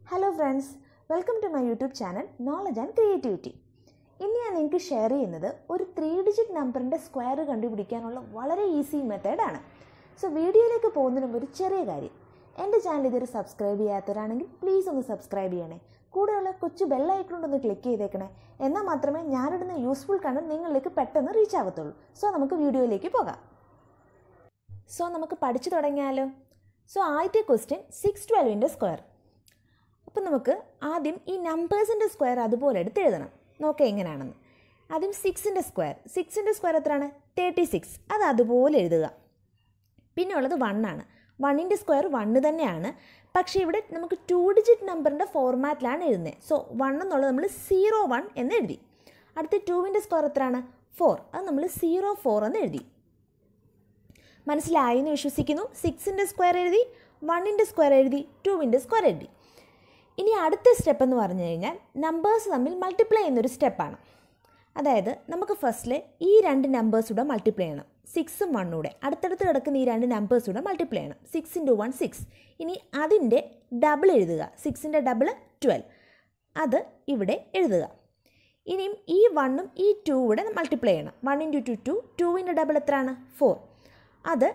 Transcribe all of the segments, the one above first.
hello friends welcome to my YouTube channel knowledge and creativity ഇന്ന് ഞാൻ നിങ്ങൾക്ക് share ചെയ്യുന്നത് ഒരു ത്രീ ഡിജിറ്റ് നമ്പറിൻ്റെ സ്ക്വയർ കണ്ടുപിടിക്കാനുള്ള വളരെ ഈസി മെത്തേഡാണ് സോ വീഡിയോയിലേക്ക് പോകുന്നതിന് മുമ്പ് ഒരു ചെറിയ കാര്യം എൻ്റെ ചാനൽ ഇതുവരെ സബ്സ്ക്രൈബ് ചെയ്യാത്തവരാണെങ്കിൽ പ്ലീസ് ഒന്ന് സബ്സ്ക്രൈബ് ചെയ്യണേ കൂടെയുള്ള കൊച്ചു ബെല്ലൈക്കൺ ഒന്ന് ക്ലിക്ക് ചെയ്തേക്കണേ എന്നാൽ മാത്രമേ ഞാനിടുന്ന യൂസ്ഫുൾ കണ്ടന്റ് നിങ്ങളിലേക്ക് പെട്ടെന്ന് റീച്ച് ആവത്തുള്ളൂ സോ നമുക്ക് വീഡിയോയിലേക്ക് പോകാം സോ നമുക്ക് പഠിച്ചു തുടങ്ങിയാലോ സോ ആദ്യത്തെ ക്വസ്റ്റ്യൻ സിക്സ് ട്വൽവിൻ്റെ സ്ക്വയർ അപ്പം നമുക്ക് ആദ്യം ഈ നമ്പേഴ്സിൻ്റെ സ്ക്വയർ അതുപോലെ എടുത്ത് എഴുതണം നോക്കാം എങ്ങനെയാണെന്ന് ആദ്യം സിക്സിൻ്റെ സ്ക്വയർ സിക്സിൻ്റെ സ്ക്വയർ എത്രയാണ് തേർട്ടി സിക്സ് അത് അതുപോലെ എഴുതുക പിന്നെ ഉള്ളത് വണ്ണാണ് വണ്ണിൻ്റെ സ്ക്വയർ വണ്ണ് തന്നെയാണ് പക്ഷേ ഇവിടെ നമുക്ക് ടു ഡിജിറ്റ് നമ്പറിൻ്റെ ഫോർമാറ്റിലാണ് എഴുതുന്നത് സോ വൺ എന്നുള്ളത് നമ്മൾ സീറോ വൺ എന്ന് എഴുതി അടുത്ത ടുവിൻ്റെ സ്ക്വയർ എത്രയാണ് ഫോർ അത് നമ്മൾ സീറോ ഫോർ എന്ന് എഴുതി മനസ്സിലായി എന്ന് വിശ്വസിക്കുന്നു സിക്സിൻ്റെ സ്ക്വയർ എഴുതി വണ്ണിൻ്റെ സ്ക്വയർ എഴുതി ടുവിൻ്റെ സ്ക്വയർ എഴുതി ഇനി അടുത്ത സ്റ്റെപ്പ് എന്ന് പറഞ്ഞു കഴിഞ്ഞാൽ നമ്പേഴ്സ് തമ്മിൽ മൾട്ടിപ്ലൈ ചെയ്യുന്നൊരു സ്റ്റെപ്പാണ് അതായത് നമുക്ക് ഫസ്റ്റിൽ ഈ രണ്ട് നമ്പേഴ്സൂടെ മൾട്ടിപ്ലൈ ചെയ്യണം സിക്സും വണ്ണൂടെ അടുത്തടുത്ത് കിടക്കുന്ന ഈ രണ്ട് നമ്പേഴ്സൂടെ മൾട്ടിപ്ലൈ ചെയ്യണം സിക്സ് ഇൻറ്റു വൺ സിക്സ് ഇനി അതിൻ്റെ ഡബിൾ എഴുതുക സിക്സിൻ്റെ ഡബിൾ ട്വൽവ് അത് ഇവിടെ എഴുതുക ഇനിയും ഈ വണ്ണും ഈ ടൂ കൂടെ മൾട്ടിപ്ലൈ ചെയ്യണം വൺ ഇൻറ്റു ടു ടു ടുവിൻ്റെ ഡബിൾ എത്രയാണ് ഫോർ അത്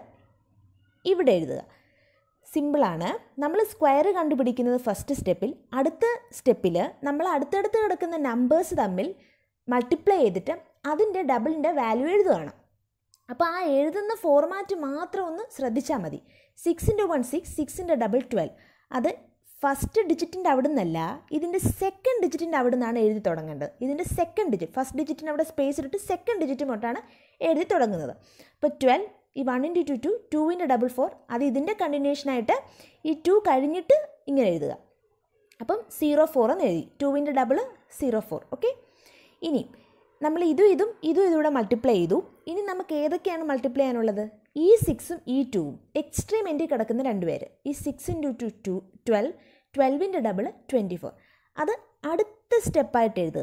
ഇവിടെ എഴുതുക സിമ്പിളാണ് നമ്മൾ സ്ക്വയർ കണ്ടുപിടിക്കുന്നത് ഫസ്റ്റ് സ്റ്റെപ്പിൽ അടുത്ത സ്റ്റെപ്പിൽ നമ്മൾ അടുത്തടുത്ത് കിടക്കുന്ന നമ്പേഴ്സ് തമ്മിൽ മൾട്ടിപ്ലൈ ചെയ്തിട്ട് അതിൻ്റെ ഡബിളിൻ്റെ വാല്യൂ എഴുതുകയാണ് അപ്പോൾ ആ എഴുതുന്ന ഫോർമാറ്റ് മാത്രം ഒന്ന് ശ്രദ്ധിച്ചാൽ മതി സിക്സ് ഇൻറ്റു വൺ സിക്സ് സിക്സിൻ്റെ ഡബിൾ ട്വൽവ് അത് ഫസ്റ്റ് ഡിജിറ്റിൻ്റെ അവിടെ നിന്നല്ല ഇതിൻ്റെ സെക്കൻഡ് ഡിജിറ്റിൻ്റെ അവിടെ നിന്നാണ് എഴുതി തുടങ്ങേണ്ടത് ഇതിൻ്റെ സെക്കൻഡ് ഡിജിറ്റ് ഫസ്റ്റ് ഡിജിറ്റിന് അവിടെ സ്പേസ് ഇട്ടിട്ട് സെക്കൻഡ് ഡിജിറ്റ് തൊട്ടാണ് എഴുതി തുടങ്ങുന്നത് അപ്പോൾ ട്വൽവ് ഈ വൺ ഇൻറ്റു ടു ടു ടുവിൻ്റെ ഡബിൾ ഫോർ അത് ഇതിൻ്റെ കണ്ടിന്യൂഷനായിട്ട് ഈ ടു കഴിഞ്ഞിട്ട് ഇങ്ങനെ എഴുതുക അപ്പം സീറോ ഫോർ എന്ന് എഴുതി ടുവിൻ്റെ ഡബിൾ സീറോ ഫോർ ഓക്കെ ഇനി നമ്മൾ ഇതും ഇതും ഇതും ഇതുകൂടെ മൾട്ടിപ്ലൈ ചെയ്തു ഇനി നമുക്ക് ഏതൊക്കെയാണ് മൾട്ടിപ്ലൈ ചെയ്യാനുള്ളത് ഈ സിക്സും ഈ ടൂവും എക്സ്ട്രീം എൻഡിൽ കിടക്കുന്ന രണ്ട് പേര് ഈ six into two two twelve ട്വൽവിൻ്റെ ഡബിൾ ട്വൻറ്റി ഫോർ അത് അടുത്ത സ്റ്റെപ്പായിട്ട് എഴുതുക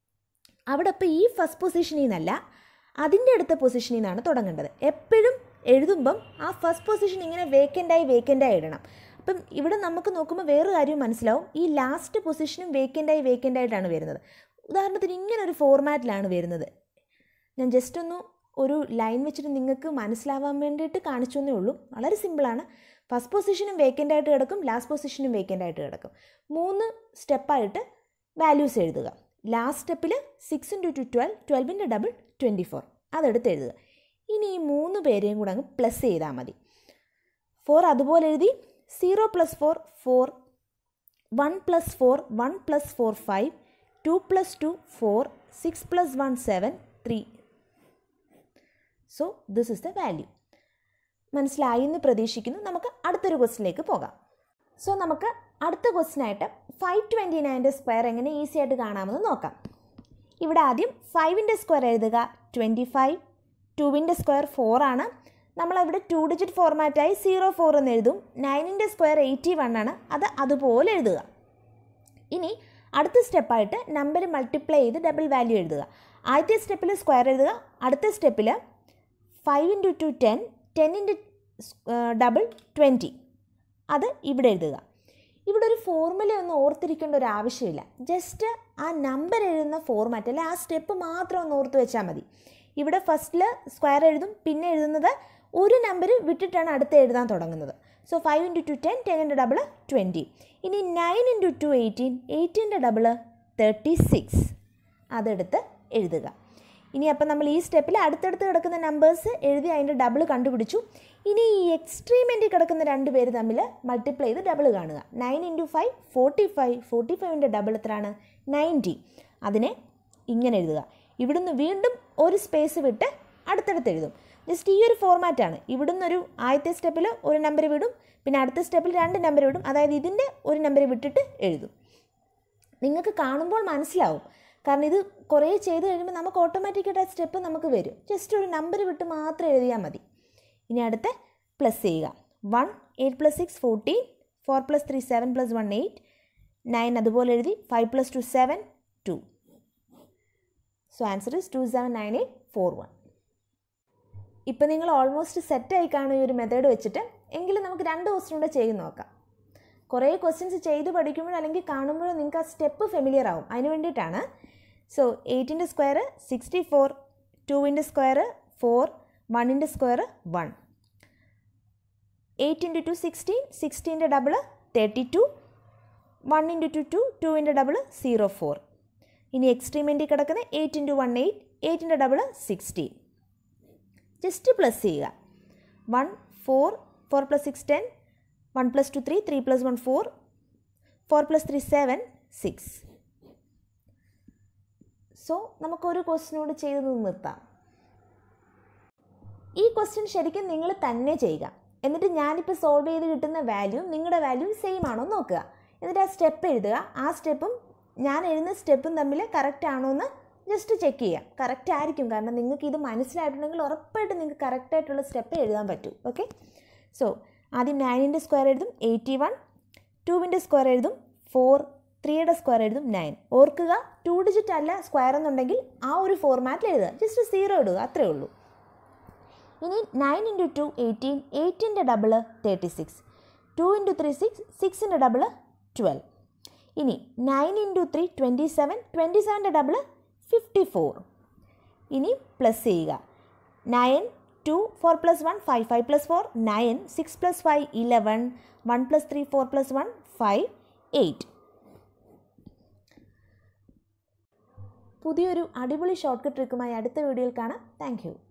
അവിടെ ഇപ്പോൾ ഈ ഫസ്റ്റ് പൊസിഷനിൽ നിന്നല്ല അതിൻ്റെ അടുത്ത പൊസിഷനിൽ നിന്നാണ് തുടങ്ങേണ്ടത് എപ്പോഴും എഴുതുമ്പം ആ ഫസ്റ്റ് പൊസിഷൻ ഇങ്ങനെ വേക്കൻ്റായി വേക്കൻ്റായി ഇടണം അപ്പം ഇവിടെ നമുക്ക് നോക്കുമ്പോൾ വേറൊരു കാര്യം മനസ്സിലാവും ഈ ലാസ്റ്റ് പൊസിഷനും വേക്കൻ്റായി വേക്കൻ്റായിട്ടാണ് വരുന്നത് ഉദാഹരണത്തിന് ഇങ്ങനെ ഒരു ഫോർമാറ്റിലാണ് വരുന്നത് ഞാൻ ജസ്റ്റ് ഒന്ന് ഒരു ലൈൻ വെച്ചിട്ട് നിങ്ങൾക്ക് മനസ്സിലാവാൻ വേണ്ടിയിട്ട് കാണിച്ചെന്നേ ഉള്ളൂ വളരെ സിമ്പിളാണ് ഫസ്റ്റ് പൊസിഷനും വേക്കൻ്റ് ആയിട്ട് കിടക്കും ലാസ്റ്റ് പൊസിഷനും വേക്കൻ്റ് ആയിട്ട് കിടക്കും മൂന്ന് സ്റ്റെപ്പായിട്ട് വാല്യൂസ് എഴുതുക ലാസ്റ്റ് സ്റ്റെപ്പിൽ സിക്സ് ഇൻറ്റു ടു ട്വൽവ് ട്വൽവിൻ്റെ ഡബിൾ ട്വൻറ്റി ഫോർ അതെടുത്ത് എഴുതുക ഇനി ഈ മൂന്ന് പേരെയും കൂടെ അങ്ങ് പ്ലസ് ചെയ്താൽ മതി ഫോർ അതുപോലെ എഴുതി zero plus four four one plus four one plus four five two plus two four six plus one seven three so this is the value മനസ്സിലായി എന്ന് പ്രതീക്ഷിക്കുന്നു നമുക്ക് അടുത്തൊരു ക്വസ്റ്റിലേക്ക് പോകാം സോ നമുക്ക് അടുത്ത ക്വസ്റ്റിനായിട്ട് ഫൈവ് ട്വൻറ്റി നയൻ്റെ സ്ക്വയർ എങ്ങനെ ഈസി ആയിട്ട് കാണാമെന്ന് നോക്കാം ഇവിടെ ആദ്യം ഫൈവിൻ്റെ സ്ക്വയർ എഴുതുക ട്വൻറ്റി ഫൈവ് ടുവിൻ്റെ സ്ക്വയർ ഫോർ ആണ് നമ്മളവിടെ ടു ഡിജിറ്റ് ഫോർമാറ്റായി സീറോ ഫോർ എന്ന് എഴുതും നയനിൻ്റെ സ്ക്വയർ എയ്റ്റി വൺ ആണ് അത് അതുപോലെ എഴുതുക ഇനി അടുത്ത സ്റ്റെപ്പായിട്ട് നമ്പർ മൾട്ടിപ്ലൈ ചെയ്ത് ഡബിൾ വാല്യൂ എഴുതുക ആദ്യത്തെ സ്റ്റെപ്പിൽ സ്ക്വയർ എഴുതുക അടുത്ത സ്റ്റെപ്പിൽ ഫൈവ് ഇൻറ്റു ടു ടെൻ ടെന്നിൻ്റെ ഡബിൾ ട്വൻറ്റി അത് ഇവിടെ എഴുതുക ഇവിടെ ഒരു ഫോർമുല ഒന്നും ഓർത്തിരിക്കേണ്ട ഒരു ആവശ്യമില്ല ജസ്റ്റ് ആ നമ്പർ എഴുതുന്ന ഫോർമാറ്റ് അല്ലെ ആ സ്റ്റെപ്പ് മാത്രം ഒന്ന് ഓർത്ത് വെച്ചാൽ മതി ഇവിടെ ഫസ്റ്റിൽ സ്ക്വയർ എഴുതും പിന്നെ എഴുതുന്നത് ഒരു നമ്പർ വിട്ടിട്ടാണ് അടുത്ത് എഴുതാൻ തുടങ്ങുന്നത് so five into two ten ടെന്നിൻ്റെ ഡബിൾ ട്വൻറ്റി ഇനി നയൻ ഇൻറ്റു ടു എയ്റ്റീൻ എയ്റ്റീൻ്റെ ഡബിൾ തേർട്ടി സിക്സ് അതെടുത്ത് എഴുതുക ഇനി അപ്പം നമ്മൾ ഈ സ്റ്റെപ്പിൽ അടുത്തടുത്ത് കിടക്കുന്ന നമ്പേഴ്സ് എഴുതി അതിൻ്റെ ഡബിൾ കണ്ടുപിടിച്ചു ഇനി ഈ എക്സ്ട്രീമെൻറ്റിൽ കിടക്കുന്ന രണ്ട് പേര് തമ്മിൽ മൾട്ടിപ്ലൈ ചെയ്ത് ഡബിൾ കാണുക nine into five forty five forty ഫൈവിൻ്റെ ഡബിൾ എത്രയാണ് നയൻറ്റി അതിനെ ഇങ്ങനെ എഴുതുക ഇവിടുന്ന് വീണ്ടും ഒരു സ്പേസ് വിട്ട് അടുത്തടുത്ത് എഴുതും ജസ്റ്റ് ഈ ഒരു ഫോർമാറ്റാണ് ഇവിടുന്ന് ഒരു ആദ്യത്തെ സ്റ്റെപ്പിൽ ഒരു നമ്പർ വിടും പിന്നെ അടുത്ത സ്റ്റെപ്പിൽ രണ്ട് നമ്പർ വിടും അതായത് ഇതിൻ്റെ ഒരു നമ്പർ വിട്ടിട്ട് എഴുതും നിങ്ങൾക്ക് കാണുമ്പോൾ മനസ്സിലാവും കാരണം ഇത് കുറേ ചെയ്ത് കഴിയുമ്പോൾ നമുക്ക് ഓട്ടോമാറ്റിക്കായിട്ട് ആ സ്റ്റെപ്പ് നമുക്ക് വരും ജസ്റ്റ് ഒരു നമ്പർ വിട്ട് മാത്രം എഴുതിയാൽ മതി ഇനി അടുത്ത പ്ലസ് ചെയ്യുക one eight plus six fourteen four plus three seven plus one eight nine അതുപോലെ എഴുതി five plus two seven two so answer is two seven nine eight four one ഇപ്പം നിങ്ങൾ ഓൾമോസ്റ്റ് സെറ്റായി കാണും ഈ ഒരു മെത്തേഡ് വെച്ചിട്ട് എങ്കിലും നമുക്ക് രണ്ട് ക്വസ്റ്റ്യൻ കൂടെ ചെയ്ത് നോക്കാം കുറേ ക്വസ്റ്റ്യൻസ് ചെയ്ത് പഠിക്കുമ്പോഴോ അല്ലെങ്കിൽ കാണുമ്പോഴോ നിങ്ങൾക്ക് ആ സ്റ്റെപ്പ് ഫെമിലിയർ ആവും അതിന് വേണ്ടിയിട്ടാണ് സോ എയ്റ്റിൻ്റെ സ്ക്വയർ സിക്സ്റ്റി ഫോർ ടുവിൻ്റെ സ്ക്വയർ ഫോർ വണ്ണിൻ്റെ square one eight into two sixteen സിക്സ്റ്റീൻ്റെ double thirty two one into two two ടുവിൻ്റെ ഡബിൾ സീറോ ഫോർ ഇനി എക്സ്ട്രീമെൻറ്റിൽ കിടക്കുന്ന എയ്റ്റ് ഇൻറ്റു വൺ എയ്റ്റ് എയ്റ്റിൻ്റെ ഡബിൾ സിക്സ്റ്റീൻ ജസ്റ്റ് പ്ലസ് ചെയ്യുക one four four plus six ten one plus two three three plus one four four plus three seven six so നമുക്കൊരു ക്വസ്റ്റിനോട് ചെയ്ത് നിർത്താം ഈ ക്വസ്റ്റ്യൻ ശരിക്കും നിങ്ങൾ തന്നെ ചെയ്യുക എന്നിട്ട് ഞാനിപ്പോൾ സോൾവ് ചെയ്ത് കിട്ടുന്ന വാല്യൂ നിങ്ങളുടെ വാല്യൂ സെയിം ആണോ എന്ന് നോക്കുക എന്നിട്ട് ആ സ്റ്റെപ്പ് എഴുതുക ആ സ്റ്റെപ്പും ഞാൻ എഴുതുന്ന സ്റ്റെപ്പും തമ്മിൽ കറക്റ്റ് ആണോ എന്ന് ജസ്റ്റ് ചെക്ക് ചെയ്യാം കറക്റ്റ് ആയിരിക്കും കാരണം നിങ്ങൾക്ക് ഇത് മനസ്സിലായിട്ടുണ്ടെങ്കിൽ ഉറപ്പായിട്ടും നിങ്ങൾക്ക് കറക്റ്റായിട്ടുള്ള സ്റ്റെപ്പ് എഴുതാൻ പറ്റും ഓക്കെ സോ ആദ്യം നയനിൻ്റെ സ്ക്വയർ എഴുതും എയ്റ്റി വൺ ടുവിൻ്റെ സ്ക്വയർ എഴുതും ഫോർ ത്രീയുടെ സ്ക്വയർ എഴുതും നയൻ ഓർക്കുക ടു ഡിജിറ്റ് അല്ല സ്ക്വയർ എന്നുണ്ടെങ്കിൽ ആ ഒരു ഫോർമാറ്റിൽ എഴുതുക ജസ്റ്റ് സീറോ ഇടുക അത്രേ ഉള്ളൂ ഇനി നയൻ ഇൻറ്റു ടു എയ്റ്റീൻ എയ്റ്റിൻ്റെ double thirty six two into three six സിക്സിൻ്റെ ഡബിള് ട്വൽവ് ഇനി nine into three twenty seven twenty സെവൻ്റെ ഡബിള് ഫിഫ്റ്റി ഫോർ ഇനി പ്ലസ് ചെയ്യുക nine two four plus one five five plus four nine six plus five eleven one plus three four plus one five eight പുതിയൊരു അടിപൊളി short cut ട്രിക്കുമായി അടുത്ത വീഡിയോയിൽ കാണാം thank you